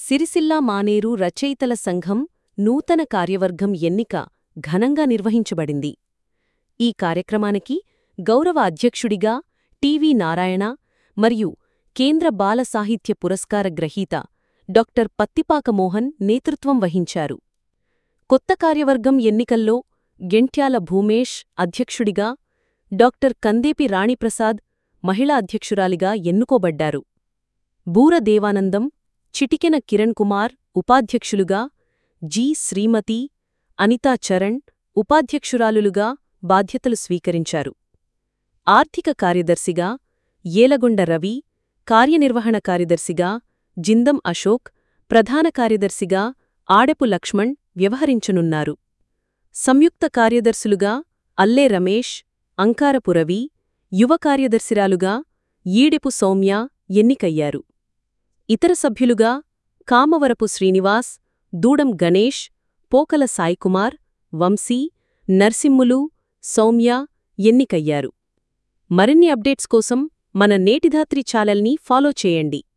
సిరిసిల్ల మానేరు రచయితల సంఘం నూతన కార్యవర్గం ఎన్నిక ఘనంగా నిర్వహించబడింది ఈ కార్యక్రమానికి గౌరవ అధ్యక్షుడిగా టివి నారాయణ మరియు కేంద్ర బాల సాహిత్య పురస్కార గ్రహీత డాక్టర్ పత్తిపాక మోహన్ నేతృత్వం వహించారు కొత్త కార్యవర్గం ఎన్నికల్లో గెంట్యాల భూమేష్ అధ్యక్షుడిగా డాక్టర్ కందేపి రాణిప్రసాద్ మహిళా అధ్యక్షురాలిగా ఎన్నుకోబడ్డారు బూర దేవానందం చిటికెన కిరణ్ కుమార్ ఉపాధ్యక్షులుగా జి శ్రీమతి అనితా చరణ్ ఉపాధ్యక్షురాలులుగా బాధ్యతలు స్వీకరించారు ఆర్థిక కార్యదర్శిగా ఏలగొండ రవి కార్యనిర్వహణ కార్యదర్శిగా జిందం అశోక్ ప్రధాన కార్యదర్శిగా ఆడెపు లక్ష్మణ్ వ్యవహరించనున్నారు సంయుక్త కార్యదర్శులుగా అల్లే రమేష్ అంకారపు రవి యువ కార్యదర్శిరాలుగా ఈడెపు సౌమ్య ఎన్నికయ్యారు ఇతర సభ్యులుగా కామవరపు శ్రీనివాస్ దూడం గణేష్ పోకల సాయికుమార్ వంశీ నర్సింములు సౌమ్య ఎన్నికయ్యారు మరిన్ని అప్డేట్స్ కోసం మన నేటిధాత్రి ఛానల్ని ఫాలో చేయండి